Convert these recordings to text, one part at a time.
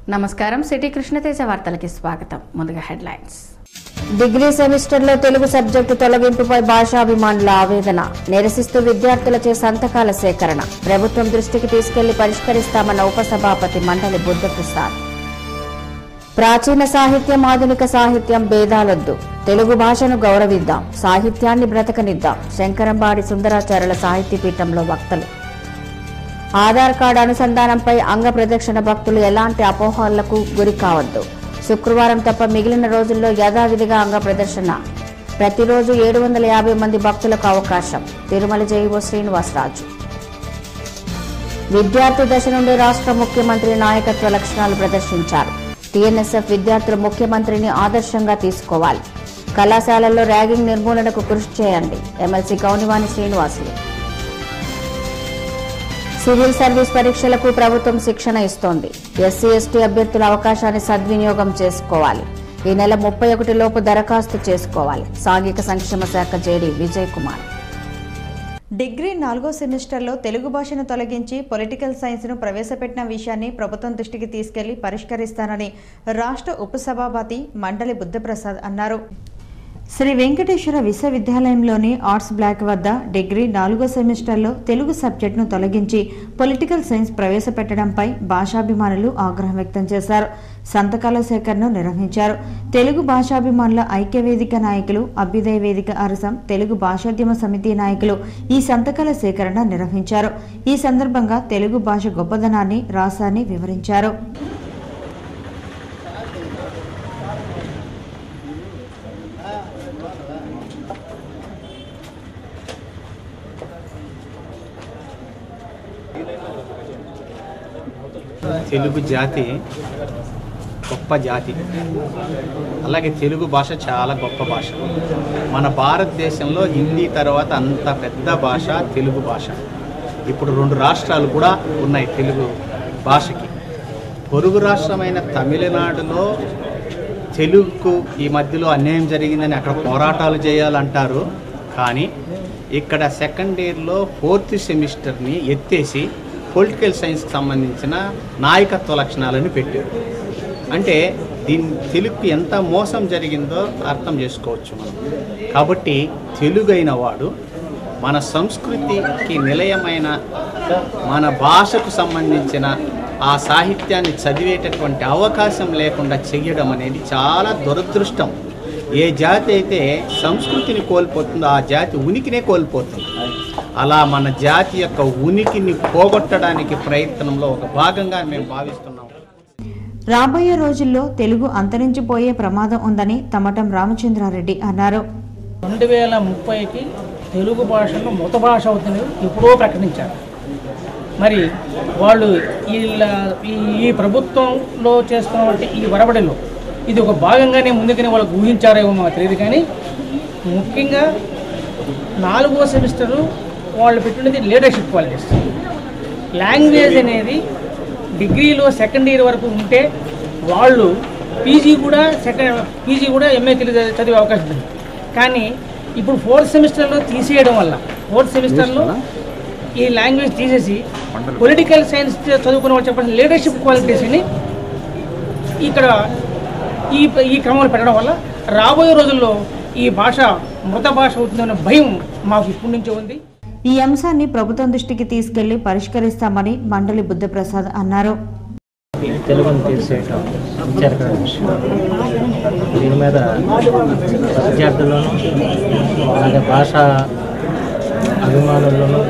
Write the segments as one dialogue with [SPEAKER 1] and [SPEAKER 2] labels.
[SPEAKER 1] నమస్కారం సిటీ కృష్ణతేజ వార్తలకి స్వాగతం ముందుగా హెడ్లైన్స్
[SPEAKER 2] డిగ్రీ సెమిస్టర్లో తెలుగు సబ్జెక్టు తొలగింపుపై భాషాభిమానుల ఆవేదన నిరసిస్తూ విద్యార్థులచే సంతకాల సేకరణ ప్రభుత్వం దృష్టికి తీసుకెళ్లి పరిష్కరిస్తామన్న ఉపసభాపతి మండలి బుద్ధప్రసాద్ ప్రాచీన సాహిత్యం ఆధునిక సాహిత్యం భేదాలొద్దు తెలుగు భాషను గౌరవిద్దాం సాహిత్యాన్ని బ్రతకనిద్దాం శంకరంబాడి సుందరాచార్యుల సాహితీపీఠంలో వక్తలు ఆధార్ కార్డు అనుసంధానంపై అంగ ప్రదక్షిణ భక్తులు ఎలాంటి అపోహలకు గురి కావద్దు శుక్రవారం తప్ప మిగిలిన రోజుల్లో యథావిధిగా అంగ ప్రదర్శన ప్రతిరోజు ఏడు వందల యాభై మంది భక్తులకు అవకాశం తిరుమల జైవో శ్రీనివాసరాజు విద్యార్థి దశ నుండి రాష్ట్ర ముఖ్యమంత్రి నాయకత్వ లక్షణాలు ప్రదర్శించారు టీఎన్ఎస్ఎఫ్ విద్యార్థులు ముఖ్యమంత్రిని ఆదర్శంగా తీసుకోవాలి కళాశాలల్లో ర్యాగింగ్ నిర్మూలనకు కృషి చేయండి ఎమ్మెల్సీ గౌనివాణి శ్రీనివాసులు సివిల్ సర్వీస్ పరీక్షలకు ప్రభుత్వం శిక్షణ ఇస్తోంది ఎస్సీ ఎస్టీ అభ్యర్థుల అవకాశాన్ని సద్వినియోగం చేసుకోవాలి ఈ నెల ముప్పై ఒకటి లోపు దరఖాస్తు చేసుకోవాలి సాంఘిక సంక్షేమ శాఖ జేడీ విజయ్ కుమార్
[SPEAKER 3] డిగ్రీ నాలుగో సెమిస్టర్లో తెలుగు భాషను తొలగించి పొలిటికల్ సైన్స్ను ప్రవేశపెట్టిన విషయాన్ని ప్రభుత్వం దృష్టికి తీసుకెళ్లి పరిష్కరిస్తానని రాష్ట్ర ఉపసభాపతి మండలి బుద్ధప్రసాద్ అన్నారు శ్రీ వెంకటేశ్వర విశ్వవిద్యాలయంలోని ఆర్ట్స్ బ్లాక్ వద్ద డిగ్రీ నాలుగో సెమిస్టర్లో తెలుగు సబ్జెక్టును తొలగించి పొలిటికల్ సైన్స్ ప్రవేశపెట్టడంపై భాషాభిమానులు ఆగ్రహం వ్యక్తం చేశారు సంతకాల సేకరణను నిర్వహించారు తెలుగు భాషాభిమానుల ఐక్యవేదిక నాయకులు అభ్యుదయ వేదిక అరసం తెలుగు భాషోద్యమ సమితి నాయకులు ఈ సంతకాల సేకరణ నిర్వహించారు ఈ సందర్భంగా తెలుగు భాష గొప్పదనాన్ని రాసాన్ని వివరించారు
[SPEAKER 4] తెలుగు జాతి గొప్ప జాతి అలాగే తెలుగు భాష చాలా గొప్ప భాష మన భారతదేశంలో హిందీ తర్వాత అంత పెద్ద భాష తెలుగు భాష ఇప్పుడు రెండు రాష్ట్రాలు కూడా ఉన్నాయి తెలుగు భాషకి పొరుగు రాష్ట్రమైన తమిళనాడులో తెలుగుకు ఈ మధ్యలో అన్యాయం జరిగిందని అక్కడ పోరాటాలు చేయాలంటారు కానీ ఇక్కడ సెకండ్ ఇయర్లో ఫోర్త్ సెమిస్టర్ని ఎత్తేసి పొలిటికల్ సైన్స్కి సంబంధించిన నాయకత్వ లక్షణాలను పెట్టారు అంటే దీని తెలుగుకి ఎంత మోసం జరిగిందో అర్థం చేసుకోవచ్చు మనం కాబట్టి తెలుగు అయిన వాడు మన సంస్కృతికి నిలయమైన మన భాషకు సంబంధించిన ఆ సాహిత్యాన్ని చదివేటటువంటి అవకాశం లేకుండా చెయ్యడం అనేది చాలా దురదృష్టం ఏ జాతి అయితే సంస్కృతిని కోల్పోతుందో ఆ జాతి ఉనికినే కోల్పోతుంది అలా మన జాతి యొక్క ఉనికిని పోగొట్టడానికి ప్రయత్నంలో ఒక భాగంగా మేము భావిస్తున్నాం
[SPEAKER 3] రాబోయే రోజుల్లో తెలుగు అంతరించిపోయే ప్రమాదం ఉందని తమటం రామచంద్రారెడ్డి అన్నారు
[SPEAKER 5] రెండు వేల ముప్పైకి తెలుగు భాషను మృత భాష అవుతుంది ఎప్పుడో ప్రకటించారు మరి వాళ్ళు వీళ్ళ ఈ- ఈ ప్రభుత్వంలో చేస్తున్నటువంటి ఈ వరబడిలో ఇది ఒక భాగంగానే ముందుగానే వాళ్ళకు ఊహించారేమో మాకు తెలియదు కానీ ముఖ్యంగా నాలుగో సెమిస్టరు వాళ్ళు పెట్టినది లీడర్షిప్ క్వాలిటీస్ లాంగ్వేజ్ అనేది డిగ్రీలో సెకండ్ ఇయర్ వరకు ఉంటే వాళ్ళు పీజీ కూడా సెకండ్ పీజీ కూడా ఎంఏ తెలుగు చదివే అవకాశం ఉంది కానీ ఇప్పుడు ఫోర్త్ సెమిస్టర్లో తీసేయడం వల్ల ఫోర్త్ సెమిస్టర్లో ఈ లాంగ్వేజ్ తీసేసి పొలిటికల్ సైన్స్ చదువుకున్న వాళ్ళు చెప్పిన లీడర్షిప్ క్వాలిటీస్ని ఇక్కడ ఈ ఈ క్రమంలో పెట్టడం వల్ల రాబోయే రోజుల్లో ఈ భాష మృత భాష అవుతుందనే భయం మాకు ఇప్పటి నుంచే ఉంది
[SPEAKER 3] ఈ అంశాన్ని ప్రభుత్వం దృష్టికి తీసుకెళ్లి పరిష్కరిస్తామని మండలి బుద్ధప్రసాద్ అన్నారు
[SPEAKER 6] తెలుగును తీసేయటం విచారకర విషయం దీని మీద విద్యార్థుల్లోనూ అలాగే భాష అభిమానుల్లోనూ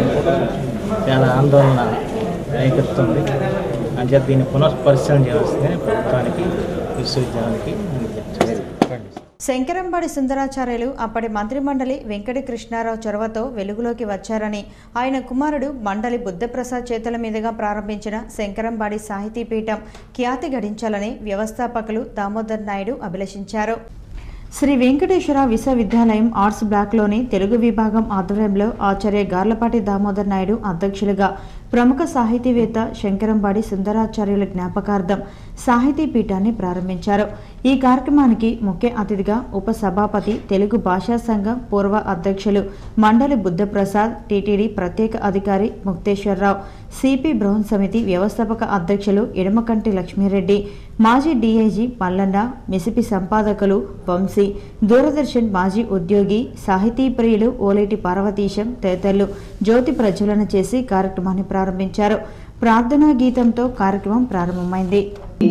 [SPEAKER 6] చాలా ఆందోళన రేకెత్తుంది అని చెప్పి దీన్ని పునఃపరిశీలన చేయాల్సిందని ప్రభుత్వానికి విశ్వవిద్యాలయానికి నేను చెప్తున్నాను.
[SPEAKER 3] శంకరంబాడి సుందరాచార్యులు అప్పటి మంత్రిమండలి వెంకట కృష్ణారావు చొరవతో వెలుగులోకి వచ్చారని ఆయన కుమారుడు మండలి బుద్ధప్రసాద్ చేతుల మీదుగా ప్రారంభించిన శంకరంబాడి సాహితీపీఠం ఖ్యాతి గడించాలని వ్యవస్థాపకులు దామోదర్ నాయుడు అభిలషించారు శ్రీ వెంకటేశ్వర విశ్వవిద్యాలయం ఆర్ట్స్ బ్లాక్లోని తెలుగు విభాగం ఆధ్వర్యంలో ఆచార్య గార్లపాటి దామోదర్ నాయుడు అధ్యక్షులుగా ప్రముఖ సాహితీవేత్త శంకరంబాడి సుందరాచార్యుల జ్ఞాపకార్థం సాహితీ పీఠాన్ని ప్రారంభించారు ఈ కార్యక్రమానికి ముఖ్య అతిథిగా ఉప సభాపతి తెలుగు భాషా సంఘం పూర్వ అధ్యక్షులు మండలి బుద్ధప్రసాద్ టీటీడీ ప్రత్యేక అధికారి ముక్తేశ్వరరావు సిపి బ్రౌన్ సమితి వ్యవస్థాపక అధ్యక్షులు ఇడమకంటి లక్ష్మీరెడ్డి మాజీ డీఐజీ మల్లన్న మిసిపి సంపాదకులు వంశీ దూరదర్శన్ మాజీ ఉద్యోగి సాహితీ ప్రియులు ఓలేటి పార్వతీశం తదితరులు జ్యోతి ప్రజ్వలన చేసి కార్యక్రమాన్ని ప్రారంభించారు ప్రార్థనా గీతంతో కార్యక్రమం ప్రారంభమైంది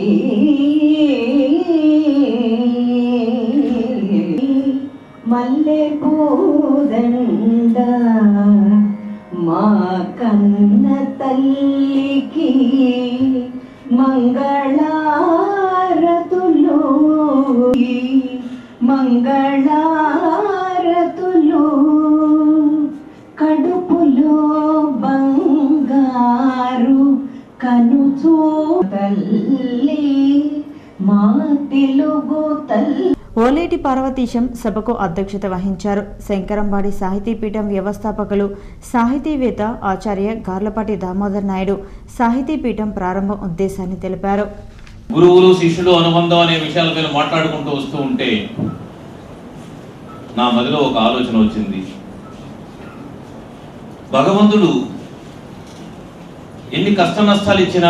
[SPEAKER 7] మల్లె పూదండ మా కన్న తల్లికి మంగళారతులు మంగళారతులు కడుపులో బంగారు కనుచూ తల్లి మా తెలుగు తల్లి
[SPEAKER 3] ఓలేటి పార్వతీశం సభకు అధ్యక్షత వహించారు శంకరంబాడి సాహితీపీఠం వ్యవస్థాపకులు సాహితీవేత్త ఆచార్య గార్లపాటి దామోదర్ నాయుడు సాహితీపీఠం ప్రారంభ ఉద్దేశాన్ని తెలిపారు
[SPEAKER 8] గురువులు శిష్యులు అనుబంధం అనే విషయాల మీద మాట్లాడుకుంటూ వస్తూ ఉంటే నా మదిలో ఒక ఆలోచన వచ్చింది భగవంతుడు ఎన్ని కష్ట నష్టాలు ఇచ్చినా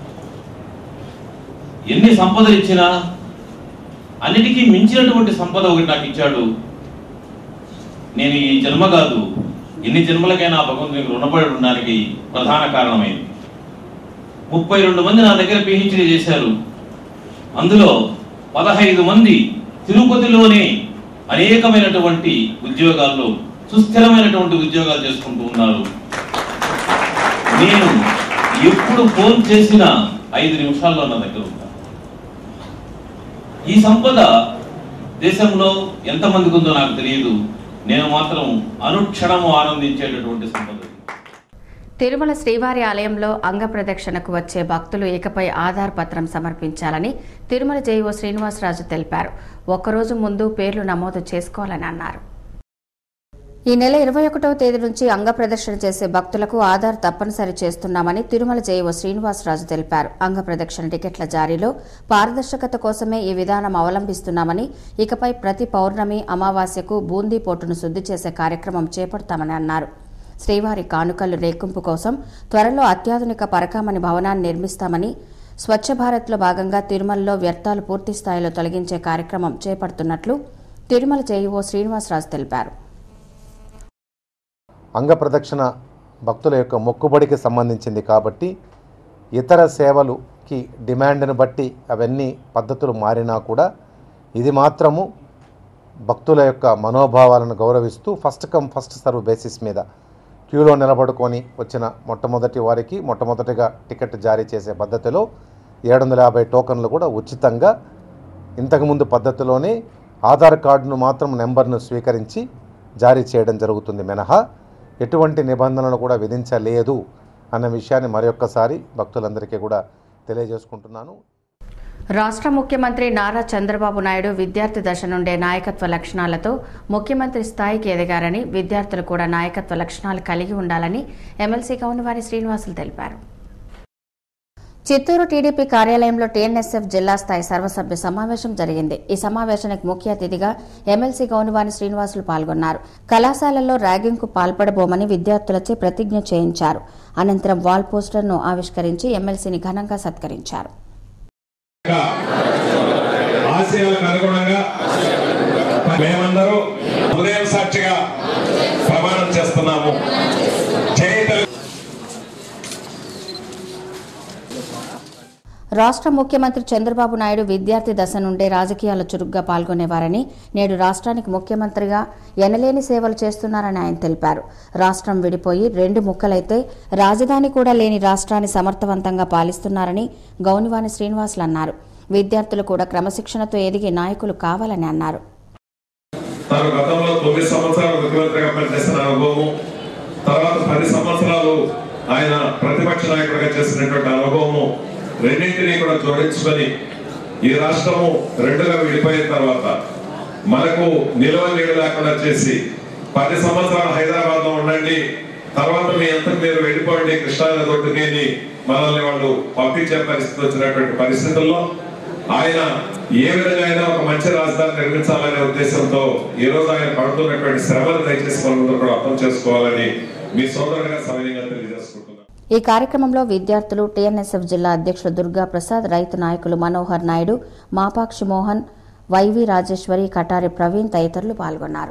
[SPEAKER 8] ఎన్ని సంపదలు ఇచ్చినా అన్నిటికీ మించినటువంటి సంపద ఒకటి నాకు ఇచ్చాడు నేను ఈ జన్మ కాదు ఎన్ని జన్మలకైనా ఆ భగవంతునికి రుణపడి ఉండడానికి ప్రధాన కారణమైంది ముప్పై రెండు మంది నా దగ్గర పిహెచ్డీ చేశారు అందులో పదహైదు మంది తిరుపతిలోనే అనేకమైనటువంటి ఉద్యోగాల్లో సుస్థిరమైనటువంటి ఉద్యోగాలు చేసుకుంటూ ఉన్నారు నేను ఎప్పుడు ఫోన్ చేసినా ఐదు నిమిషాల్లో నా దగ్గర ఉంటాను ఈ సంపద దేశంలో ఎంతమందికి ఉందో నాకు తెలియదు నేను మాత్రం అనుక్షణము ఆనందించేటటువంటి సంపద ఇది.
[SPEAKER 1] తిరుమల శ్రీవారి ఆలయంలో అంగ ప్రదక్షిణకు వచ్చే భక్తులు ఇకపై ఆధార్ పత్రం సమర్పించాలని తిరుమల జేఈఓ శ్రీనివాసరాజు తెలిపారు ఒక్కరోజు ముందు పేర్లు నమోదు చేసుకోవాలని అన్నారు
[SPEAKER 2] ఈ నెల ఇరవై ఒకటవ తేదీ నుంచి అంగ ప్రదక్షిణ చేసే భక్తులకు ఆధార్ తప్పనిసరి చేస్తున్నామని తిరుమల జేఓ శ్రీనివాసరాజు తెలిపారు అంగ ప్రదక్షిణ టికెట్ల జారీలో పారదర్శకత కోసమే ఈ విధానం అవలంబిస్తున్నామని ఇకపై ప్రతి పౌర్ణమి అమావాస్యకు బూందీ పోటును శుద్ధి చేసే కార్యక్రమం చేపడతామని అన్నారు శ్రీవారి కానుకలు రేకుంపు కోసం త్వరలో అత్యాధునిక పరకామణి భవనాన్ని నిర్మిస్తామని స్వచ్ఛ భారత్లో భాగంగా తిరుమలలో వ్యర్థాలు పూర్తి స్థాయిలో తొలగించే కార్యక్రమం చేపడుతున్నట్లు తిరుమల జేఈఓ శ్రీనివాసరాజు తెలిపారు
[SPEAKER 9] అంగ ప్రదక్షిణ భక్తుల యొక్క మొక్కుబడికి సంబంధించింది కాబట్టి ఇతర సేవలుకి డిమాండ్ని బట్టి అవన్నీ పద్ధతులు మారినా కూడా ఇది మాత్రము భక్తుల యొక్క మనోభావాలను గౌరవిస్తూ first come first serve basis మీద క్యూలో నిలబడుకొని వచ్చిన మొట్టమొదటి వారికి మొట్టమొదటిగా టికెట్ జారీ చేసే పద్ధతిలో ఏడు వందల యాభై టోకన్లు కూడా ఉచితంగా ఇంతకుముందు పద్ధతిలోనే ఆధార్ కార్డును మాత్రం నెంబర్ను స్వీకరించి జారీ చేయడం జరుగుతుంది మినహా ఎటువంటి నిబంధనలు కూడా విధించలేదు అన్న విషయాన్ని మరొక్కసారి భక్తులందరికీ కూడా తెలియజేసుకుంటున్నాను
[SPEAKER 1] రాష్ట్ర ముఖ్యమంత్రి నారా చంద్రబాబు నాయుడు విద్యార్థి దశ నుండే నాయకత్వ లక్షణాలతో ముఖ్యమంత్రి స్థాయికి ఎదిగారని విద్యార్థులు కూడా నాయకత్వ లక్షణాలు కలిగి ఉండాలని ఎమ్మెల్సీ గౌనవారి శ్రీనివాసులు తెలిపారు
[SPEAKER 2] చిత్తూరు టీడీపీ కార్యాలయంలో టీఎన్ఎస్ఎఫ్ జిల్లా స్థాయి సర్వసభ్య సమావేశం జరిగింది ఈ సమావేశానికి ముఖ్య అతిథిగా ఎమ్మెల్సీ గౌనివాని శ్రీనివాసులు పాల్గొన్నారు కళాశాలల్లో ర్యాగింగ్కు పాల్పడబోమని విద్యార్థులచే ప్రతిజ్ఞ చేయించారు అనంతరం వాల్ పోస్టర్ను ఆవిష్కరించి ఎమ్మెల్సీని ఘనంగా సత్కరించారు
[SPEAKER 10] ఆశయాలకు అనుగుణంగా మేమందరూ ఉదయం సాక్షిగా ప్రమాణం చేస్తున్నాము జై తెలుగు
[SPEAKER 2] రాష్ట్ర ముఖ్యమంత్రి చంద్రబాబు నాయుడు విద్యార్థి దశ నుండే రాజకీయాల్లో చురుగ్గా పాల్గొనేవారని నేడు రాష్ట్రానికి ముఖ్యమంత్రిగా ఎనలేని సేవలు చేస్తున్నారని ఆయన తెలిపారు రాష్ట్రం విడిపోయి రెండు ముక్కలైతే రాజధాని కూడా లేని రాష్ట్రాన్ని సమర్థవంతంగా పాలిస్తున్నారని గౌనివాని శ్రీనివాసులు అన్నారు విద్యార్థులు కూడా క్రమశిక్షణతో ఎదిగే నాయకులు కావాలని అన్నారు
[SPEAKER 10] తాను గతంలో తొమ్మిది సంవత్సరాలు ముఖ్యమంత్రిగా పనిచేసిన అనుభవము తర్వాత పది సంవత్సరాలు ఆయన ప్రతిపక్ష నాయకుడిగా చేసినటువంటి అనుభవము రెండింటినీ కూడా జోడించుకొని ఈ రాష్ట్రము రెండుగా విడిపోయిన తర్వాత మనకు నిల్వ నీడు లేకుండా చేసి పది సంవత్సరాలు హైదరాబాద్ లో ఉండండి తర్వాత మీ అంతకు మీరు వెళ్ళిపోండి కృష్ణానది ఒడ్డుకేని మనల్ని వాళ్ళు పంపించే పరిస్థితి వచ్చినటువంటి పరిస్థితుల్లో ఆయన ఏ విధంగా అయినా ఒక మంచి రాజధాని నిర్మించాలనే ఉద్దేశంతో ఈ రోజు ఆయన పడుతున్నటువంటి శ్రమను దయచేసి మనందరూ కూడా అర్థం చేసుకోవాలని మీ సోదరుడిగా సవినీయంగా తెలియజేసుకుంటున్నాను
[SPEAKER 2] ఈ కార్యక్రమంలో విద్యార్థులు టీఎన్ఎస్ఎఫ్ జిల్లా అధ్యక్షులు దుర్గా ప్రసాద్ రైతు నాయకులు మనోహర్ నాయుడు మాపాక్షి మోహన్ వైవి రాజేశ్వరి కటారి ప్రవీణ్ తదితరులు పాల్గొన్నారు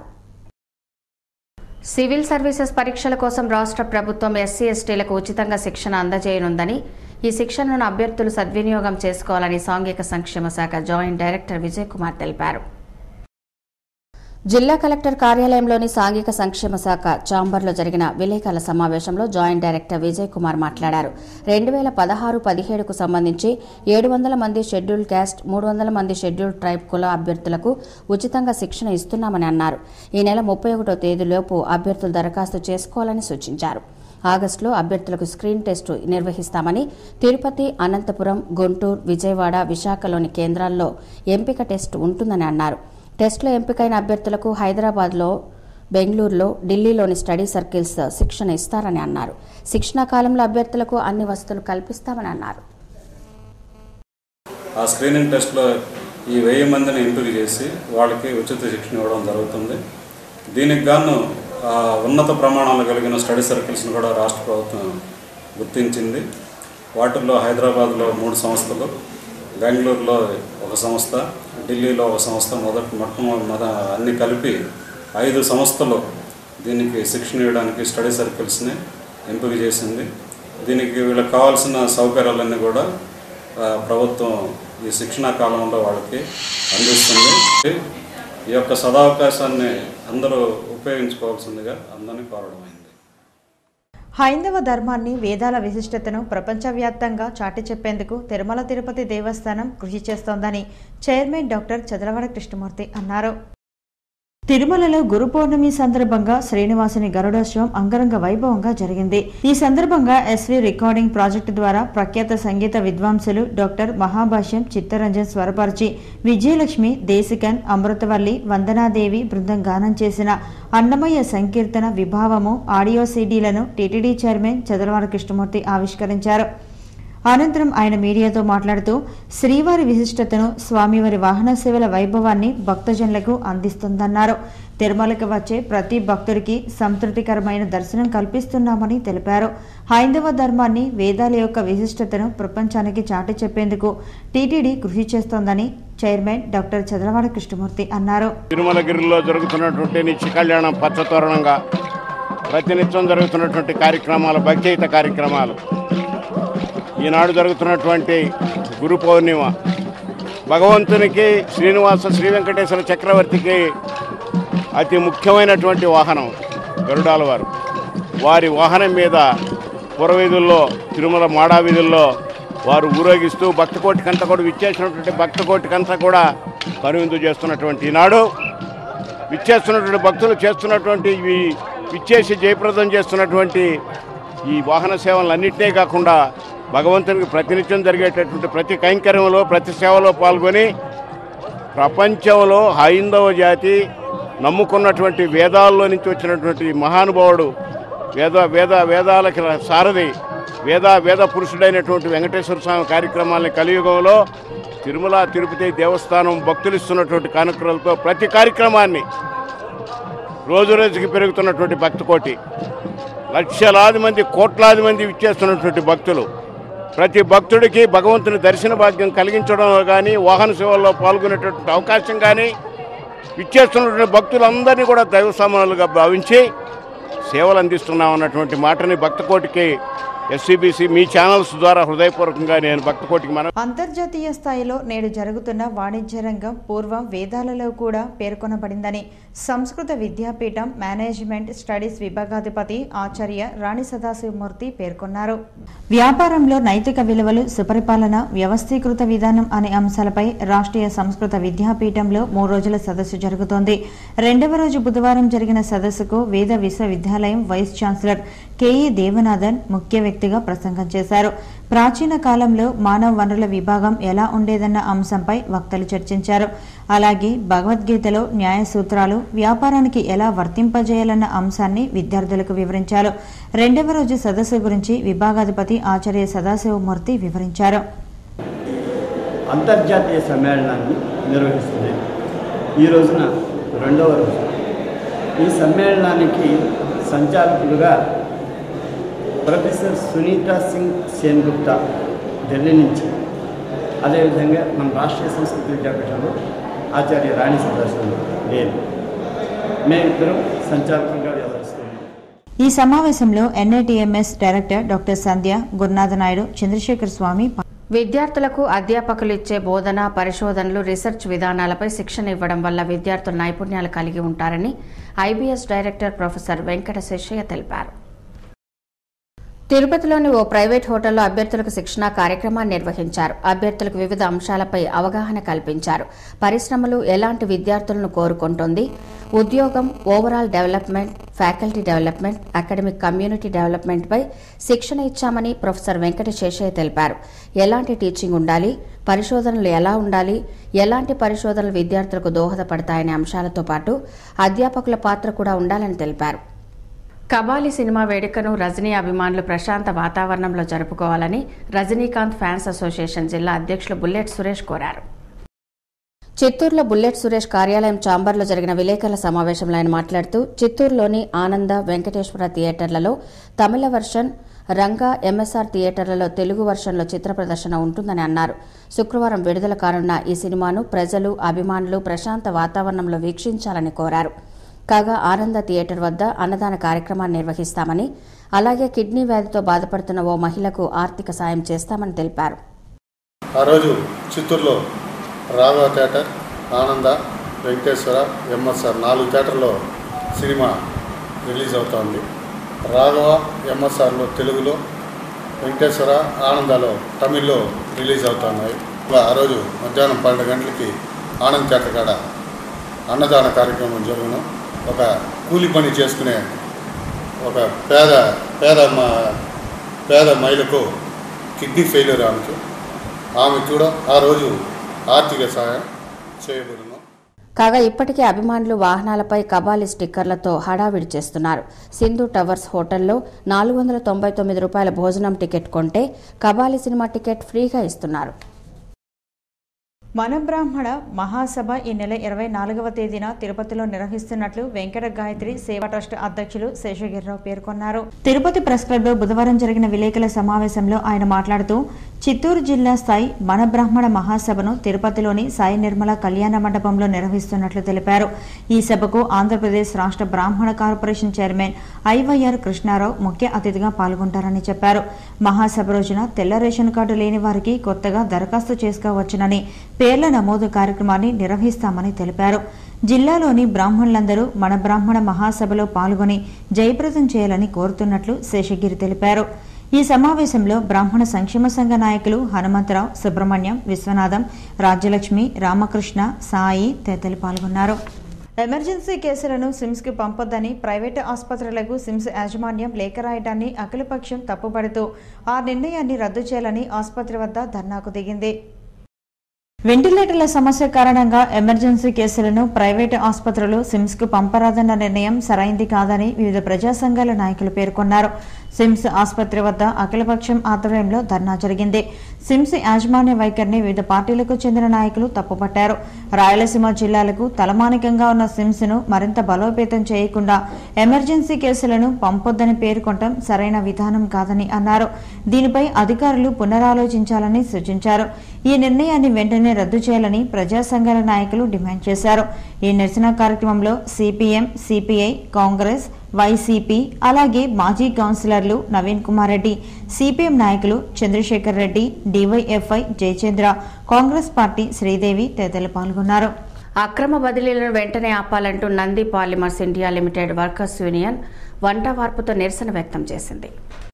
[SPEAKER 1] సివిల్ సర్వీసెస్ పరీక్షల కోసం రాష్ట్ర ప్రభుత్వం ఎస్సీ ఎస్టీలకు ఉచితంగా శిక్షణ అందజేయనుందని ఈ శిక్షణను అభ్యర్థులు సద్వినియోగం చేసుకోవాలని సాంఘిక సంక్షేమ శాఖ జాయింట్ డైరెక్టర్ విజయ్ కుమార్ తెలిపారు
[SPEAKER 2] జిల్లా కలెక్టర్ కార్యాలయంలోని సాంఘిక సంక్షేమ శాఖ చాంబర్లో జరిగిన విలేకరుల సమావేశంలో జాయింట్ డైరెక్టర్ విజయ్ కుమార్ మాట్లాడారు రెండు వేల పదహారు పదిహేడుకు సంబంధించి ఏడు వందల మంది షెడ్యూల్డ్ క్యాస్ట్ మూడు వందల మంది షెడ్యూల్డ్ ట్రైబ్ కుల అభ్యర్థులకు ఉచితంగా శిక్షణ ఇస్తున్నామని అన్నారు ఈ నెల ముప్పై ఒకటో తేదీలోపు అభ్యర్థులు దరఖాస్తు చేసుకోవాలని సూచించారు ఆగస్టులో అభ్యర్థులకు స్క్రీన్ టెస్టు నిర్వహిస్తామని తిరుపతి అనంతపురం గుంటూరు విజయవాడ విశాఖలోని కేంద్రాల్లో ఎంపిక టెస్టు ఉంటుందని అన్నారు టెస్టులో ఎంపికైన అభ్యర్థులకు హైదరాబాద్లో బెంగళూరులో ఢిల్లీలోని స్టడీ సర్కిల్స్ శిక్షణ ఇస్తారని అన్నారు శిక్షణా కాలంలో అభ్యర్థులకు అన్ని వసతులు కల్పిస్తామని అన్నారు
[SPEAKER 11] ఆ స్క్రీనింగ్ టెస్ట్లో ఈ వెయ్యి మందిని ఎంపిక చేసి వాళ్ళకి ఉచిత శిక్షణ ఇవ్వడం జరుగుతుంది దీనికి గాను ఆ, ఉన్నత ప్రమాణాలు కలిగిన స్టడీ సర్కిల్స్ని కూడా రాష్ట్ర ప్రభుత్వం గుర్తించింది వాటిల్లో హైదరాబాద్లో మూడు సంస్థలు బెంగళూరులో ఒక సంస్థ ఢిల్లీలో ఒక సంస్థ మొదటి మొట్టమొదటి మొద అన్ని కలిపి ఐదు సంస్థలు దీనికి శిక్షణ ఇవ్వడానికి స్టడీ సర్కిల్స్ని ఎంపిక చేసింది దీనికి వీళ్ళకి కావాల్సిన సౌకర్యాలన్నీ కూడా ఆ, ప్రభుత్వం ఈ శిక్షణా కాలంలో వాళ్ళకి అందిస్తుంది ఈ యొక్క సదావకాశాన్ని అందరూ ఉపయోగించుకోవాల్సిందిగా అందరినీ కోరడం అయింది
[SPEAKER 3] హైందవ ధర్మాన్ని వేదాల విశిష్టతను ప్రపంచవ్యాప్తంగా చాటి చెప్పేందుకు తిరుమల తిరుపతి దేవస్థానం కృషి చేస్తోందని చైర్మన్ డాక్టర్ చదలవాడ కృష్ణమూర్తి అన్నారు తిరుమలలో గురు పౌర్ణమి సందర్భంగా శ్రీనివాసుని గరుడోత్సవం అంగరంగ వైభవంగా జరిగింది ఈ సందర్భంగా ఎస్వి రికార్డింగ్ ప్రాజెక్టు ద్వారా ప్రఖ్యాత సంగీత విద్వాంసులు డాక్టర్ మహాభాష్యం చిత్తరంజన్ స్వరపరిచి విజయలక్ష్మి దేశికన్ అమృతవల్లి వందనాదేవి బృందం గానం చేసిన అన్నమయ్య సంకీర్తన విభావము ఆడియో సీడీలను టీటీడీ చైర్మన్ చదలవాడ కృష్ణమూర్తి ఆవిష్కరించారు అనంతరం ఆయన మీడియాతో మాట్లాడుతూ శ్రీవారి విశిష్టతను స్వామివారి వాహన సేవల వైభవాన్ని భక్తజనులకు అందిస్తుందన్నారు తిరుమలకు వచ్చే ప్రతి భక్తుడికి సంతృప్తికరమైన దర్శనం కల్పిస్తున్నామని తెలిపారు హైందవ ధర్మాన్ని వేదాల యొక్క విశిష్టతను ప్రపంచానికి చాటి చెప్పేందుకు టీటీడీ కృషి చేస్తోందని చైర్మన్ డాక్టర్ చదలవాడ కృష్ణమూర్తి అన్నారు
[SPEAKER 12] తిరుమలగిరిలో జరుగుతున్నటువంటి నిత్య కళ్యాణం పచ్చతోరణంగా ప్రతినిత్యం జరుగుతున్నటువంటి కార్యక్రమాలు భక్తియుత కార్యక్రమాలు ఈనాడు జరుగుతున్నటువంటి గురు పౌర్ణిమ భగవంతునికి శ్రీనివాస శ్రీ వెంకటేశ్వర చక్రవర్తికి అతి ముఖ్యమైనటువంటి వాహనం గరుడాల వారు వారి వాహనం మీద పురవీధుల్లో తిరుమల మాడా వీధుల్లో వారు ఊరేగిస్తూ భక్తకోటికంతా కూడా విచ్చేసినటువంటి భక్తకోటికంతా కూడా కనువిందు చేస్తున్నటువంటి ఈనాడు విచ్చేస్తున్నటువంటి భక్తులు చేస్తున్నటువంటి ఇవి విచ్చేసి జయప్రదం చేస్తున్నటువంటి ఈ వాహన సేవలన్నింటినీ కాకుండా భగవంతునికి ప్రతినిత్యం జరిగేటటువంటి ప్రతి కైంకర్యంలో ప్రతి సేవలో పాల్గొని ప్రపంచంలో హైందవ జాతి నమ్ముకున్నటువంటి వేదాల్లో నుంచి వచ్చినటువంటి మహానుభావుడు వేద వేద వేదాలకి సారథి వేద వేద పురుషుడైనటువంటి వెంకటేశ్వర స్వామి కార్యక్రమాలని కలియుగంలో తిరుమల తిరుపతి దేవస్థానం భక్తులు ఇస్తున్నటువంటి కానుకలతో ప్రతి కార్యక్రమాన్ని రోజు రోజుకి పెరుగుతున్నటువంటి భక్తకోటి లక్షలాది మంది కోట్లాది మంది ఇచ్చేస్తున్నటువంటి భక్తులు ప్రతి భక్తుడికి భగవంతుని దర్శన భాగ్యం కలిగించడంలో కానీ వాహన సేవల్లో పాల్గొనేటటువంటి అవకాశం కానీ ఇచ్చేస్తున్నటువంటి భక్తులందరినీ కూడా దైవ సమానులుగా భావించి సేవలు అందిస్తున్నాం అన్నటువంటి మాటని భక్తకోటికి ఎస్సీబీసీ మీ ఛానల్స్ ద్వారా హృదయపూర్వకంగా నేను భక్తకోటికి మన
[SPEAKER 3] అంతర్జాతీయ స్థాయిలో నేడు జరుగుతున్న వాణిజ్య రంగం పూర్వం వేదాలలో కూడా పేర్కొనబడిందని సంస్కృత విద్యాపీఠం మేనేజ్మెంట్ స్టడీస్ విభాగాధిపతి ఆచార్య రాణి సదాశివమూర్తి పేర్కొన్నారు వ్యాపారంలో నైతిక విలువలు సుపరిపాలన వ్యవస్థీకృత విధానం అనే అంశాలపై రాష్ట్రీయ సంస్కృత విద్యాపీఠంలో మూడు రోజుల సదస్సు జరుగుతోంది రెండవ రోజు బుధవారం జరిగిన సదస్సుకు వేద విశ్వవిద్యాలయం వైస్ ఛాన్సలర్ కెఈ దేవనాథన్ ముఖ్య వ్యక్తిగా ప్రసంగం చేశారు ప్రాచీన కాలంలో మానవ వనరుల విభాగం ఎలా ఉండేదన్న అంశంపై వక్తలు చర్చించారు అలాగే భగవద్గీతలో న్యాయ సూత్రాలు వ్యాపారానికి ఎలా వర్తింపజేయాలన్న అంశాన్ని విద్యార్థులకు వివరించారు రెండవ రోజు సదస్సు గురించి విభాగాధిపతి ఆచార్య సదాశివమూర్తి వివరించారు
[SPEAKER 13] అంతర్జాతీయ సమ్మేళనాన్ని నిర్వహిస్తుంది ఈ రోజున రెండవ రోజు ఈ సమ్మేళనానికి సంచాలకులుగా ప్రొఫెసర్ సునీతా సింగ్ సేన్గుప్తా ఢిల్లీ నుంచి అదేవిధంగా మన రాష్ట్రీయ సంస్కృతి విద్యాపీఠంలో ఆచార్య రాణి సదాశివులు నేను మేమిద్దరం సంచాలకులుగా వ్యవహరిస్తున్నాం
[SPEAKER 3] ఈ సమావేశంలో NITMS director doctor Sandhya Gurunatha Naidu Chandrashekar Swami
[SPEAKER 1] విద్యార్థులకు అధ్యాపకులు ఇచ్చే బోధన పరిశోధనలు రీసెర్చ్ విధానాలపై శిక్షణ ఇవ్వడం వల్ల విద్యార్థులు నైపుణ్యాలు కలిగి ఉంటారని IBS director professor Venkata Seshaiah తెలిపారు తిరుపతిలోని ఓ ప్రైవేట్ హోటల్లో అభ్యర్థులకు శిక్షణా కార్యక్రమాన్ని నిర్వహించారు అభ్యర్థులకు వివిధ అంశాలపై అవగాహన కల్పించారు పరిశ్రమలు ఎలాంటి విద్యార్థులను కోరుకుంటుంది ఉద్యోగం overall development faculty development academic community డెవలప్మెంట్పై శిక్షణ ఇచ్చామని ప్రొఫెసర్ వెంకట శేషయ్య తెలిపారు ఎలాంటి టీచింగ్ ఉండాలి పరిశోధనలు ఎలా ఉండాలి ఎలాంటి పరిశోధనలు విద్యార్థులకు దోహదపడతాయనే అంశాలతో పాటు అధ్యాపకుల పాత్ర కూడా ఉండాలని తెలిపారు కబాలి సినిమా వేడుకను రజనీ అభిమానులు ప్రశాంత వాతావరణంలో జరుపుకోవాలని రజనీకాంత్ ఫ్యాన్స్ అసోసియేషన్ జిల్లా అధ్యక్షులు బుల్లెట్ సురేష్ కోరారు చిత్తూరులో బుల్లెట్ సురేష్ కార్యాలయం చాంబర్లో జరిగిన విలేకరుల సమావేశంలో ఆయన మాట్లాడుతూ చిత్తూరులోని ఆనంద వెంకటేశ్వర థియేటర్లలో తమిళ వర్షన్ రంగా ఎంఎస్ఆర్ థియేటర్లలో తెలుగు వర్షన్లో చిత్ర ప్రదర్శన ఉంటుందని అన్నారు శుక్రవారం విడుదల కానున్న ఈ సినిమాను ప్రజలు అభిమానులు ప్రశాంత వాతావరణంలో వీక్షించాలని కోరారు కాగా ఆనంద థియేటర్ వద్ద అన్నదాన కార్యక్రమాన్ని నిర్వహిస్తామని అలాగే కిడ్నీ వ్యాధితో బాధపడుతున్న ఓ మహిళకు ఆర్థిక సాయం చేస్తామని తెలిపారు
[SPEAKER 14] ఆ రోజు చిత్తూరులో రాఘవ థియేటర్ ఆనంద వెంకటేశ్వర ఎంఎస్ఆర్ నాలుగు థియేటర్లో సినిమా రిలీజ్ అవుతోంది రాఘవ ఎంఎస్ఆర్లో తెలుగులో వెంకటేశ్వర ఆనందాలో తమిళ్లో రిలీజ్ అవుతున్నాయి ఆ రోజు మధ్యాహ్నం పన్నెండు గంటలకి ఆనంద్ థియేటర్ కాడ అన్నదాన కార్యక్రమం జరుగును ఒక కూలి పని చేసుకునే ఒక పేద పేద మ పేద మహిళకు కిడ్నీ ఫెయిల్యూర్ ఆమెకు ఆమె కూడా ఆ రోజు ఆర్థిక సహాయం చేయబడును
[SPEAKER 1] కాగా ఇప్పటికే అభిమానులు వాహనాలపై కబాలి స్టిక్కర్లతో హడావిడి చేస్తున్నారు సింధు టవర్స్ హోటల్లో నాలుగు వందల తొంభై తొమ్మిది రూపాయల భోజనం టికెట్ కొంటే కబాలి సినిమా టికెట్ ఫ్రీగా ఇస్తున్నారు
[SPEAKER 3] మన బ్రాహ్మణ మహాసభ ఈ నెల ఇరవై నాలుగవ తేదీన తిరుపతిలో నిర్వహిస్తున్నట్లు వెంకట గాయత్రి సేవా ట్రస్ట్ అధ్యక్షులు శేషగిరిరావు పేర్కొన్నారు తిరుపతి ప్రెస్ క్లబ్లో బుధవారం జరిగిన విలేకరుల సమావేశంలో ఆయన మాట్లాడుతూ చిత్తూరు జిల్లా స్థాయి మన బ్రాహ్మణ మహాసభను తిరుపతిలోని సాయి నిర్మల కళ్యాణ మండపంలో నిర్వహిస్తున్నట్లు తెలిపారు ఈ సభకు ఆంధ్రప్రదేశ్ రాష్ట్ర బ్రాహ్మణ కార్పొరేషన్ చైర్మన్ ఐవైఆర్ కృష్ణారావు ముఖ్య అతిథిగా పాల్గొంటారని చెప్పారు మహాసభ రోజున తెల్ల రేషన్ కార్డు లేని వారికి కొత్తగా దరఖాస్తు చేసుకోవచ్చునని పేర్ల నమోదు కార్యక్రమాన్ని నిర్వహిస్తామని తెలిపారు జిల్లాలోని బ్రాహ్మణులందరూ మన బ్రాహ్మణ మహాసభలో పాల్గొని జయప్రదం చేయాలని కోరుతున్నట్లు శేషగిరి తెలిపారు ఈ సమావేశంలో బ్రాహ్మణ సంక్షేమ సంఘ నాయకులు హనుమంతరావు సుబ్రహ్మణ్యం విశ్వనాథం రాజ్యలక్ష్మి రామకృష్ణ సాయి తదితరులు పాల్గొన్నారు ఎమర్జెన్సీ కేసులను సిమ్స్కి పంపొద్దని ప్రైవేటు ఆసుపత్రులకు సిమ్స్ యాజమాన్యం లేఖ రాయడాన్ని అఖిలపక్షం తప్పుపడుతూ ఆ నిర్ణయాన్ని రద్దు చేయాలని ఆసుపత్రి వద్ద ధర్నాకు దిగింది వెంటిలేటర్ల సమస్య కారణంగా ఎమర్జెన్సీ కేసులను ప్రైవేటు ఆసుపత్రులు సిమ్స్కు పంపరాదన్న నిర్ణయం సరైంది కాదని వివిధ ప్రజా సంఘాల నాయకులు పేర్కొన్నారు సిమ్స్ ఆసుపత్రి వద్ద అఖిలపక్షం ఆధ్వర్యంలో ధర్నా జరిగింది సిమ్స్ యాజమాన్య వైఖరిని వివిధ పార్టీలకు చెందిన నాయకులు తప్పుపట్టారు రాయలసీమ జిల్లాలకు తలమానికంగా ఉన్న సిమ్స్ ను మరింత బలోపేతం చేయకుండా ఎమర్జెన్సీ కేసులను పంపొద్దని పేర్కొనడం సరైన విధానం కాదని అన్నారు దీనిపై అధికారులు పునరాలోచించాలని సూచించారు ఈ నిర్ణయాన్ని వెంటనే రద్దు చేయాలని ప్రజా సంఘాల నాయకులు డిమాండ్ చేశారు ఈ నిరసన కార్యక్రమంలో సిపిఎం సిపిఐ కాంగ్రెస్ వైసీపీ అలాగే మాజీ కౌన్సిలర్లు నవీన్ కుమార్ రెడ్డి సిపిఎం నాయకులు చంద్రశేఖర్ రెడ్డి డివైఎఫ్ఐ జయచంద్ర కాంగ్రెస్ పార్టీ శ్రీదేవి తదితరులు పాల్గొన్నారు
[SPEAKER 1] అక్రమ బదిలీలను వెంటనే ఆపాలంటూ Nandi polymers India limited workers union వంట వార్పుతో నిరసన వ్యక్తం చేసింది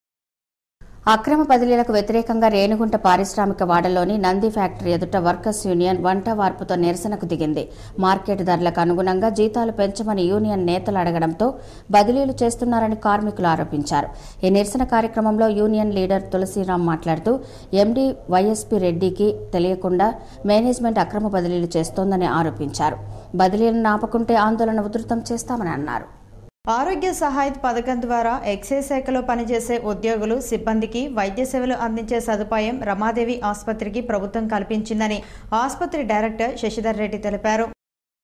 [SPEAKER 1] అక్రమ బదిలీలకు వ్యతిరేకంగా రేణుగుంట పారిశ్రామిక వాడలోని నంది ఫ్యాక్టరీ ఎదుట వర్కర్స్ యూనియన్ వంట వార్పుతో నిరసనకు దిగింది మార్కెట్ ధరలకు అనుగుణంగా జీతాలు పెంచమని యూనియన్ నేతలు అడగడంతో బదిలీలు చేస్తున్నారని కార్మికులు ఆరోపించారు ఈ నిరసన కార్యక్రమంలో యూనియన్ లీడర్ తులసిరాం మాట్లాడుతూ ఎండీ వైఎస్పీ రెడ్డికి తెలియకుండా మేనేజ్మెంట్ అక్రమ బదిలీలు చేస్తోందని ఆరోపించారు బదిలీలను ఆపకుంటే ఆందోళన ఉధృతం చేస్తామని అన్నారు
[SPEAKER 3] ఆరోగ్య సహాయత్ పథకం ద్వారా ఎక్సైజ్ శాఖలో పనిచేసే ఉద్యోగులు సిబ్బందికి వైద్య సేవలు అందించే సదుపాయం రమాదేవి ఆసుపత్రికి ప్రభుత్వం కల్పించిందని ఆసుపత్రి డైరెక్టర్ శశిధర్ రెడ్డి తెలిపారు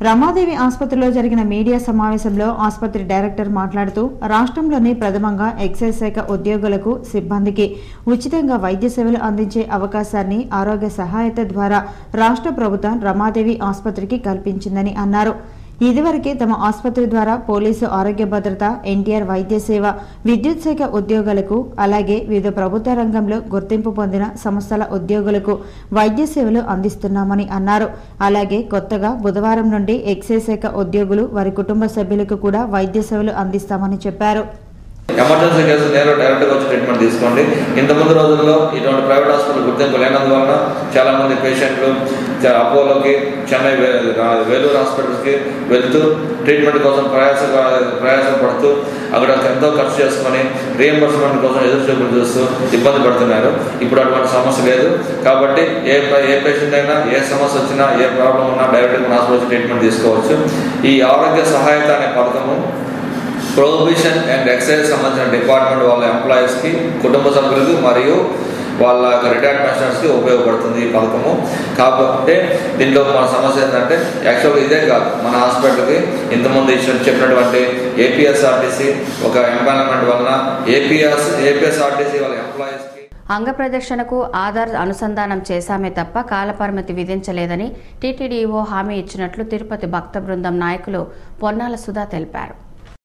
[SPEAKER 3] రమాదేవి ఆసుపత్రిలో జరిగిన మీడియా సమావేశంలో ఆసుపత్రి డైరెక్టర్ మాట్లాడుతూ రాష్ట్రంలోని ప్రథమంగా ఎక్సైజ్ శాఖ ఉద్యోగులకు సిబ్బందికి ఉచితంగా వైద్య సేవలు అందించే అవకాశాన్ని ఆరోగ్య సహాయత ద్వారా రాష్ట్ర ప్రభుత్వం రమాదేవి ఆసుపత్రికి కల్పించిందని అన్నారు ఇదివరకే తమ ఆసుపత్రి ద్వారా పోలీసు ఆరోగ్య భద్రత ఎన్టీఆర్ వైద్య సేవ విద్యుత్ శాఖ ఉద్యోగులకు అలాగే వివిధ ప్రభుత్వ రంగంలో గుర్తింపు పొందిన సంస్థల ఉద్యోగులకు వైద్య సేవలు అందిస్తున్నామని అన్నారు అలాగే కొత్తగా బుధవారం నుండి ఎక్సైజ్ శాఖ ఉద్యోగులు వారి కుటుంబ సభ్యులకు కూడా వైద్య సేవలు అందిస్తామని చెప్పారు
[SPEAKER 15] ఎమర్జెన్సీ కేసు నేరు డైరెక్ట్గా వచ్చి ట్రీట్మెంట్ తీసుకోండి ఇంతకుముందు రోజుల్లో ఇటువంటి ప్రైవేట్ హాస్పిటల్ గుర్తింపు లేనందువలన చాలామంది పేషెంట్లు చ- అపోలోకి చెన్నై వే- రా- వేలూరు హాస్పిటల్స్కి వెళ్తూ ట్రీట్మెంట్ కోసం ప్రయాస ప్రయాసం పడుతూ అక్కడ ఎంతో ఖర్చు చేసుకొని రీఎంబర్స్మెంట్ కోసం ఎదురు చూపులు చూస్తూ ఇబ్బంది పడుతున్నారు ఇప్పుడు అటువంటి సమస్య లేదు కాబట్టి ఏ ప- ఏ పేషెంట్ అయినా ఏ సమస్య వచ్చినా ఏ ప్రాబ్లం ఉన్నా డైరెక్ట్గా మన హాస్పిటల్ వచ్చి ట్రీట్మెంట్ తీసుకోవచ్చు ఈ ఆరోగ్య సహాయత అనే పథకము ప్రొహిబిషన్ అండ్ ఎక్సైజ్ సంబంధించిన డిపార్ట్మెంట్ వాళ్ళ ఎంప్లాయీస్కి కుటుంబ సభ్యులకు మరియు వాళ్ళ రిటైర్డ్ పెన్షనర్స్కి ఉపయోగపడుతుంది ఈ పథకము కాకపోతే దీంట్లో మన సమస్య ఏంటంటే యాక్చువల్గా ఇదే కాదు మన హాస్పిటల్కి ఇంతకుముందు ఇచ్చిన చెప్పినటువంటి ఏపీఎస్ఆర్టీసీ ఒక ఎంపానల్మెంట్ వలన ఏపీఎస్ ఏపీఎస్ఆర్టీసీ వాళ్ళ ఎంప్లాయీస్కి
[SPEAKER 1] అంగ ప్రదక్షిణకు ఆధార్ అనుసంధానం చేశామే తప్ప కాలపరిమితి విధించలేదని టీటీడీఓ హామీ ఇచ్చినట్లు తిరుపతి భక్త బృందం నాయకులు పొన్నాల సుధా తెలిపారు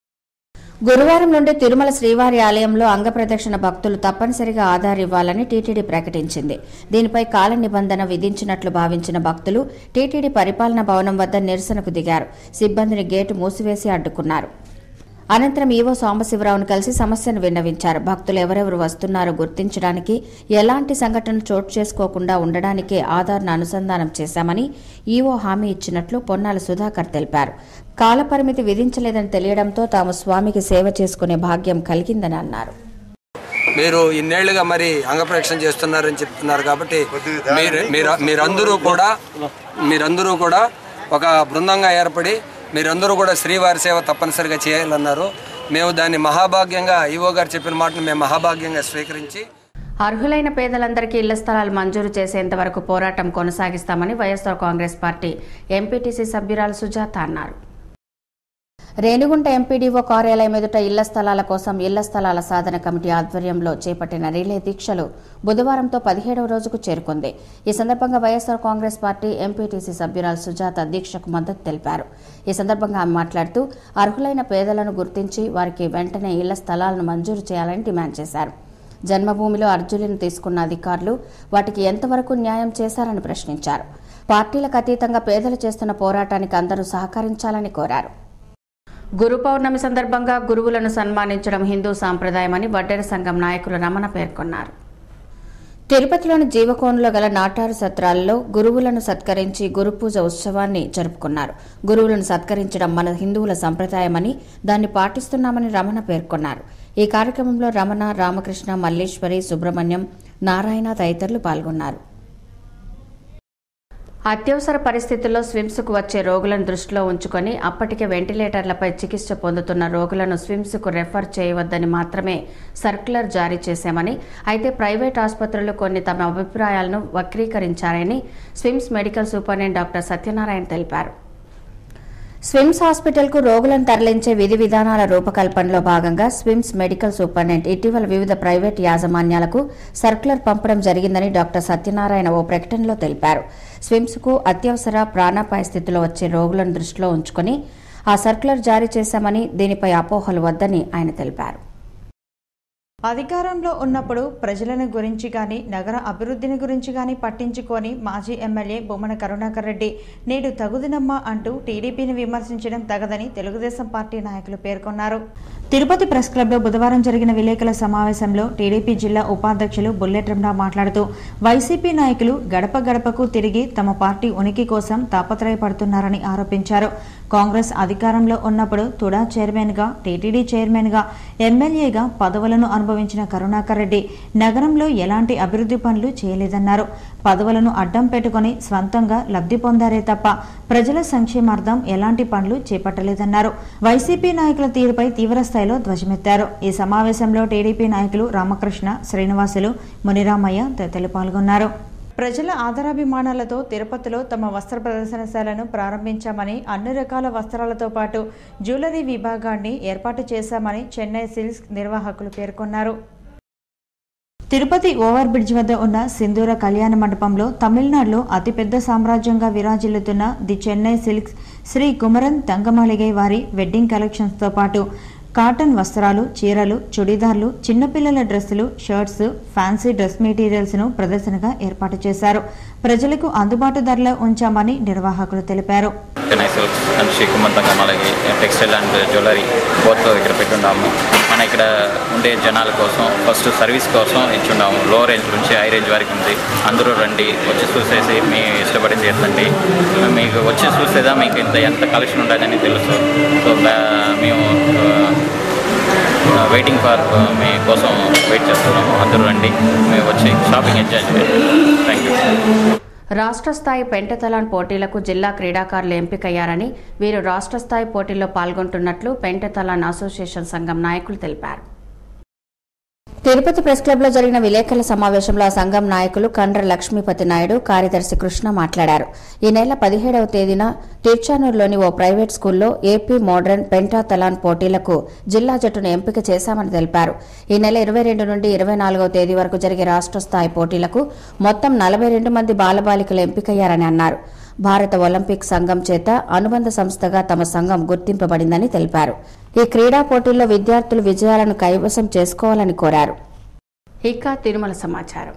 [SPEAKER 2] గురువారం నుండి తిరుమల శ్రీవారి ఆలయంలో అంగప్రదక్షిణ భక్తులు తప్పనిసరిగా ఆధార్ ఇవ్వాలని టీటీడీ ప్రకటించింది దీనిపై కాల నిబంధన విధించినట్లు భావించిన భక్తులు టీటీడీ పరిపాలనా భవనం వద్ద నిరసనకు దిగారు సిబ్బందిని గేటు మూసివేసి అడ్డుకున్నారు అనంతరం ఈవో సాంబశివరావును కలిసి సమస్యను విన్నవించారు భక్తులు ఎవరెవరు వస్తున్నారో గుర్తించడానికి ఎలాంటి సంఘటన చోటు చేసుకోకుండా ఉండడానికే ఆధార్ను అనుసంధానం చేశామని ఈవో హామీ ఇచ్చినట్లు పొన్నాల సుధాకర్ తెలిపారు కాలపరిమితి విధించలేదని తెలియడంతో తాము స్వామికి సేవ చేసుకునే భాగ్యం కలిగిందని అన్నారు
[SPEAKER 16] మీరు ఇన్నేళ్లుగా మరి అంగప్రక్షణ చేస్తున్నారని చెప్తున్నారు కాబట్టి మీరు మీరు మీరందరూ కూడా మీరందరూ కూడా ఒక బృందంగా ఏర్పడి మీరందరూ కూడా శ్రీవారి సేవ తప్పనిసరిగా చేయాలన్నారు మేము దాన్ని మహాభాగ్యంగా ఈవో గారు చెప్పిన మాటను మేము మహాభాగ్యంగా స్వీకరించి
[SPEAKER 1] అర్హులైన పేదలందరికీ ఇళ్ల స్థలాలు మంజూరు చేసేంత వరకు పోరాటం కొనసాగిస్తామని వైఎస్ఆర్ కాంగ్రెస్ పార్టీ ఎంపీటీసీ సభ్యురాలు సుజాత అన్నారు
[SPEAKER 2] రేణిగుంట ఎంపీడీఓ కార్యాలయం ఎదుట ఇళ్ల స్థలాల కోసం ఇళ్ల స్థలాల సాధన కమిటీ ఆధ్వర్యంలో చేపట్టిన రిలే దీక్షలు బుధవారంతో పదిహేడవ రోజుకు చేరుకుంది ఈ సందర్భంగా వైఎస్ఆర్ కాంగ్రెస్ పార్టీ ఎంపీటీసీ సభ్యురాలు సుజాత దీక్షకు మద్దతు తెలిపారు ఈ సందర్భంగా ఆమె మాట్లాడుతూ అర్హులైన పేదలను గుర్తించి వారికి వెంటనే ఇళ్ల స్థలాలను మంజూరు చేయాలని డిమాండ్ చేశారు జన్మభూమిలో అర్జులను తీసుకున్న అధికారులు వాటికి ఎంతవరకు న్యాయం చేశారని ప్రశ్నించారు పార్టీలకు అతీతంగా పేదలు చేస్తున్న పోరాటానికి అందరూ సహకరించాలని కోరారు
[SPEAKER 1] గురు పౌర్ణమి సందర్భంగా గురువులను సన్మానించడం హిందూ సాంప్రదాయమని వడ్డెర సంఘం నాయకులు రమణ పేర్కొన్నారు
[SPEAKER 2] తిరుపతిలోని జీవకోణంలో గల నాటారు సత్రాల్లో గురువులను సత్కరించి గురు పూజ ఉత్సవాన్ని జరుపుకున్నారు గురువులను సత్కరించడం మన హిందువుల సంప్రదాయమని దాన్ని పాటిస్తున్నామని రమణ పేర్కొన్నారు ఈ కార్యక్రమంలో రమణ రామకృష్ణ మల్లేశ్వరి సుబ్రహ్మణ్యం నారాయణ తదితరులు పాల్గొన్నారు
[SPEAKER 1] అత్యవసర పరిస్థితుల్లో స్విమ్స్కు వచ్చే రోగులను దృష్టిలో ఉంచుకొని అప్పటికే వెంటిలేటర్లపై చికిత్స పొందుతున్న రోగులను స్విమ్స్కు రెఫర్ చేయవద్దని మాత్రమే సర్క్యులర్ జారీ చేశామని అయితే ప్రైవేట్ ఆసుపత్రులు కొన్ని తమ అభిప్రాయాలను వక్రీకరించారని SVIMS medical superintendent doctor Satyanarayana తెలిపారు
[SPEAKER 2] స్విమ్స్ హాస్పిటల్కు రోగులను తరలించే విధి విధానాల రూపకల్పనలో భాగంగా స్విమ్స్ మెడికల్ సూపరింటెండెంట్ ఇటీవల వివిధ ప్రైవేట్ యాజమాన్యాలకు సర్క్యులర్ పంపడం జరిగిందని డాక్టర్ సత్యనారాయణ ఓ ప్రకటనలో తెలిపారు స్విమ్స్కు అత్యవసర ప్రాణాపాయ స్థితిలో వచ్చే రోగులను దృష్టిలో ఉంచుకొని ఆ సర్క్యులర్ జారీ చేశామని దీనిపై అపోహలు వద్దని ఆయన తెలిపారు
[SPEAKER 3] అధికారంలో ఉన్నప్పుడు ప్రజలను గురించి కానీ నగర అభివృద్ధిని గురించి కానీ పట్టించుకొని మాజీ ఎమ్మెల్యే బొమ్మన కరుణాకర్ రెడ్డి నేడు తగుదినమ్మా అంటూ టీడీపీని విమర్శించడం తగదని తెలుగుదేశం పార్టీ నాయకులు పేర్కొన్నారు తిరుపతి ప్రెస్ క్లబ్లో బుధవారం జరిగిన విలేకరుల సమావేశంలో టీడీపీ జిల్లా ఉపాధ్యక్షులు బుల్లెట్ రమణ మాట్లాడుతూ వైసీపీ నాయకులు గడప గడపకు తిరిగి తమ పార్టీ ఉనికి కోసం తాపత్రయపడుతున్నారని ఆరోపించారు కాంగ్రెస్ అధికారంలో ఉన్నప్పుడు తుడా చైర్మన్గా టీటీడీ చైర్మన్గా ఎమ్మెల్యేగా పదవులను అనుభవించిన కరుణాకర్ రెడ్డి నగరంలో ఎలాంటి అభివృద్ధి పనులు చేయలేదన్నారు పదవులను అడ్డం పెట్టుకుని స్వంతంగా లబ్ధి పొందారే తప్ప ప్రజల సంక్షేమార్థం ఎలాంటి పనులు చేపట్టలేదన్నారు వైసీపీ నాయకుల తీరుపై తీవ్ర స్థాయిలో ధ్వజమెత్తారు ఈ సమావేశంలో టీడీపీ నాయకులు రామకృష్ణ శ్రీనివాసులు మునిరామయ్య తదితరులు పాల్గొన్నారు ప్రజల ఆదరాభిమానాలతో తిరుపతిలో తమ వస్త్ర ప్రదర్శనశాలను ప్రారంభించామని అన్ని రకాల వస్త్రాలతో పాటు జ్యువెలరీ విభాగాన్ని ఏర్పాటు చేశామని చెన్నై సిల్క్స్ నిర్వాహకులు పేర్కొన్నారు తిరుపతి ఓవర్ బ్రిడ్జ్ వద్ద ఉన్న సింధూర కళ్యాణ మండపంలో తమిళనాడులో అతిపెద్ద సామ్రాజ్యంగా విరాజిల్లుతున్న ది చెన్నై సిల్క్స్ శ్రీ కుమరన్ తంగమాలిగై వారి వెడ్డింగ్ కలెక్షన్స్తో పాటు కాటన్ వస్త్రాలు చీరలు చుడీదార్లు చిన్నపిల్లల డ్రెస్సులు షర్ట్స్ ఫ్యాన్సీ డ్రెస్ మెటీరియల్స్ను ప్రదర్శనగా ఏర్పాటు చేశారు ప్రజలకు అందుబాటు ధరలో ఉంచామని నిర్వాహకులు తెలిపారు
[SPEAKER 17] చెన్నై సిల్క్స్ అండ్ శ్రీకుమంతంగా అలాగే టెక్స్టైల్ అండ్ జ్యువెలరీ బోత్ ఇక్కడ పెట్టున్నాము మన ఇక్కడ ఉండే జనాల కోసం ఫస్ట్ సర్వీస్ కోసం ఇచ్చున్నాము లో రేంజ్ నుంచి హై రేంజ్ వరకు ఉంది అందరూ రండి వచ్చి చూసేసి మీ ఇష్టపడింది చేస్తండి మీకు వచ్చి చూసేదా మీకు ఇంత ఎంత కలెక్షన్ ఉంటుందని తెలుసు సో మేము వెయిటింగ్ ఫర్ మీ కోసం వెయిట్ చేస్తున్నాము అందరూ రండి మేము వచ్చి షాపింగ్ ఎంజాయ్ చేయండి థ్యాంక్ యూ
[SPEAKER 1] రాష్ట్ర స్థాయి పెంటతలాన్ పోటీలకు జిల్లా క్రీడాకారులు ఎంపికయ్యారని వీరు రాష్ట్ర స్థాయి పోటీల్లో పాల్గొంటున్నట్లు పెంటతలాన్ అసోసియేషన్ సంఘం నాయకులు తెలిపారు
[SPEAKER 2] తిరుపతి ప్రెస్ క్లబ్ లో జరిగిన విలేకరుల సమావేశంలో ఆ సంఘం నాయకులు కండ్ర లక్ష్మీపతి నాయుడు కార్యదర్శి కృష్ణ మాట్లాడారు ఈ నెల పదిహేడవ తేదీన తిర్చానూరులోని ఓ ప్రైవేట్ స్కూల్లో ఏపీ మోడర్న్ పెంటాతలాన్ పోటీలకు జిల్లా జట్టును ఎంపిక చేశామని తెలిపారు ఈ నెల ఇరవై రెండు నుండి ఇరవై నాలుగవ తేదీ వరకు జరిగే రాష్ట్ర స్థాయి పోటీలకు మొత్తం నలభై రెండు మంది బాలబాలికలు ఎంపికయ్యారని అన్నారు భారత ఒలింపిక్ సంఘం చేత అనుబంధ సంస్థగా తమ సంఘం గుర్తింపబడిందని తెలిపారు ఈ క్రీడా పోటీల్లో విద్యార్థులు విజయాలను కైవసం చేసుకోవాలని కోరారు
[SPEAKER 1] ఇక తిరుమల సమాచారం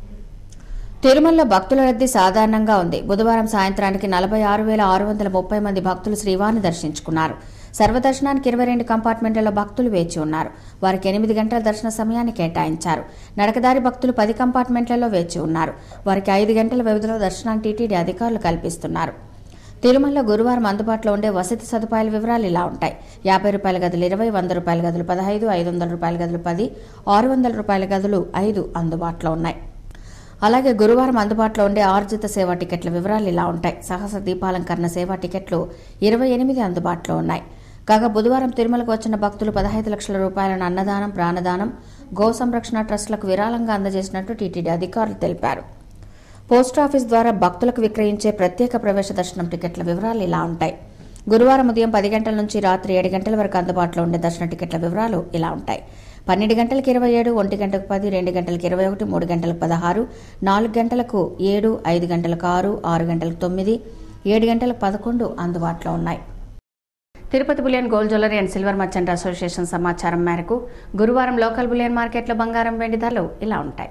[SPEAKER 2] తిరుమలలో భక్తుల రద్దీ సాధారణంగా ఉంది బుధవారం సాయంత్రానికి నలభై ఆరు వేల ఆరు వందల ముప్పై మంది భక్తులు శ్రీవారిని దర్శించుకున్నారు సర్వదర్శనానికి ఇరవై రెండు కంపార్ట్మెంట్లలో భక్తులు వేచి ఉన్నారు వారికి ఎనిమిది గంటల దర్శన సమయాన్ని కేటాయించారు నడకదారి భక్తులు పది కంపార్ట్మెంట్లలో వేచి ఉన్నారు వారికి ఐదు గంటల వ్యవధిలో దర్శనాన్ని టీటీడీ అధికారులు కల్పిస్తున్నారు తిరుమలలో గురువారం అందుబాటులో ఉండే వసతి సదుపాయాల వివరాలు ఇలా ఉంటాయి యాభై రూపాయల గదులు ఇరవై వంద రూపాయల గదులు పదహైదు ఐదు వందల రూపాయల గదులు పది ఆరు వందల రూపాయల గదులు ఐదు అందుబాటులో ఉన్నాయి అలాగే గురువారం అందుబాటులో ఉండే ఆర్జిత సేవా టికెట్ల వివరాలు ఇలా ఉంటాయి సహస దీపాలంకరణ సేవా టికెట్లు ఇరవై ఎనిమిది అందుబాటులో ఉన్నాయి కాగా బుధవారం తిరుమలకు వచ్చిన భక్తులు పదహైదు లక్షల రూపాయలను అన్నదానం ప్రాణదానం గో సంరక్షణ ట్రస్టులకు విరాళంగా అందజేసినట్టు టీటీడీ అధికారులు తెలిపారు పోస్టాఫీస్ ద్వారా భక్తులకు విక్రయించే ప్రత్యేక ప్రవేశ దర్శనం టికెట్ల వివరాలు ఇలా ఉంటాయి గురువారం ఉదయం పది గంటల నుంచి రాత్రి ఏడు గంటల వరకు అందుబాటులో ఉండే దర్శన టికెట్ల వివరాలు ఇలా ఉంటాయి పన్నెండు గంటలకు ఇరవై ఏడు ఒంటి గంటకు పది రెండు గంటలకు ఇరవై ఒకటి మూడు గంటలకు పదహారు నాలుగు గంటలకు ఏడు ఐదు గంటలకు ఆరు ఆరు గంటలకు తొమ్మిది ఏడు గంటలకు పదకొండు అందుబాటులో ఉన్నాయి
[SPEAKER 1] Tirupati bullion gold jewellery and silver merchant association సమాచారం మేరకు గురువారం లోకల్ బులియన్ మార్కెట్లో బంగారం వెండి ధరలు ఇలా ఉంటాయి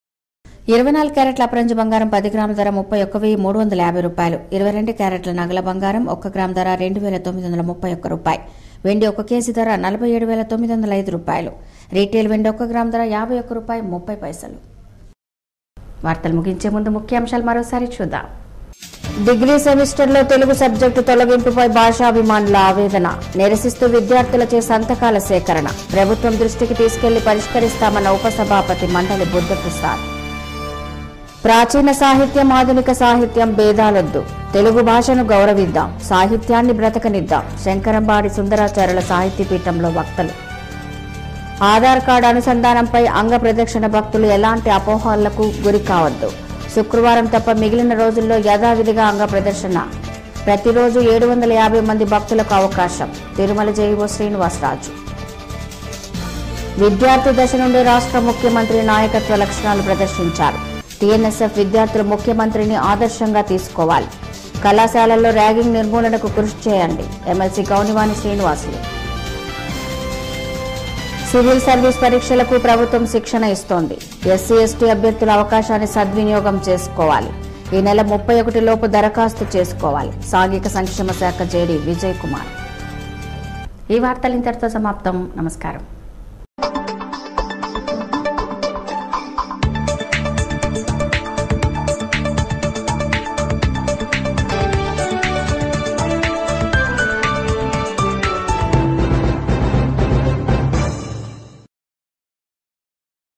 [SPEAKER 2] ఇరవై నాలుగు క్యారెట్ల అపరంజి బంగారం పది గ్రాముల ధర ముప్పై ఒక్క వెయ్యి మూడు వందల యాభై రూపాయలు ఇరవై రెండు క్యారెట్ల నగల బంగారం ఒక్క గ్రామ్ ధర రెండు వేల తొమ్మిది వందల ముప్పై ఒక్క రూపాయి వెండి ఒక కేజీ ధర నలభై ఏడు వేల తొమ్మిది వందల ఐదు రూపాయలు రీటైల్ వెండి ఒక్క గ్రామ్ ధర యాభై ఒక్క రూపాయి ముప్పై పైసలు
[SPEAKER 1] వార్తలు ముగించే ముందు ముఖ్యాంశాలు మరోసారి చూద్దాం
[SPEAKER 2] డిగ్రీ సెమిస్టర్లో తెలుగు సబ్జెక్టు తొలగింపుపై భాషాభిమానుల ఆవేదన నిరసిస్తూ విద్యార్థులచే సంతకాల సేకరణ ప్రభుత్వం దృష్టికి తీసుకెళ్లి పరిష్కరిస్తామన్న ఉపసభాపతి మండలి బుద్ధప్రసాద్ ప్రాచీన సాహిత్యం ఆధునిక సాహిత్యం భేదాలొద్దు తెలుగు భాషను గౌరవిద్దాం సాహిత్యాన్ని బ్రతకనిద్దాం శంకరంబాడి సుందరాచార్యుల సాహిత్యపీఠంలో వక్తలు ఆధార్ కార్డు అనుసంధానంపై అంగ ప్రదక్షిణ భక్తులు ఎలాంటి అపోహలకు గురి కావద్దు శుక్రవారం తప్ప మిగిలిన రోజుల్లో యథావిధిగా అంగ ప్రదర్శన ప్రతిరోజు ఏడు వందల యాభై మంది భక్తులకు అవకాశం తిరుమల జైవో శ్రీనివాసరాజు విద్యార్థి దశ నుండి రాష్ట్ర ముఖ్యమంత్రి నాయకత్వ లక్షణాలు ప్రదర్శించారు టీఎన్ఎస్ఎఫ్ విద్యార్థులు ముఖ్యమంత్రిని ఆదర్శంగా తీసుకోవాలి కళాశాలల్లో ర్యాగింగ్ నిర్మూలనకు కృషి చేయండి ఎమ్మెల్సీ గౌనివాణి శ్రీనివాసులు సివిల్ సర్వీస్ పరీక్షలకు ప్రభుత్వం శిక్షణ ఇస్తోంది ఎస్సీ ఎస్టీ అభ్యర్థుల అవకాశాన్ని సద్వినియోగం చేసుకోవాలి ఈ నెల ముప్పై ఒకటి లోపు దరఖాస్తు చేసుకోవాలి సాంఘిక సంక్షేమ శాఖ జేడీ విజయ్ కుమార్
[SPEAKER 1] ఈ వార్తలు ఇంతటితో సమాప్తం నమస్కారం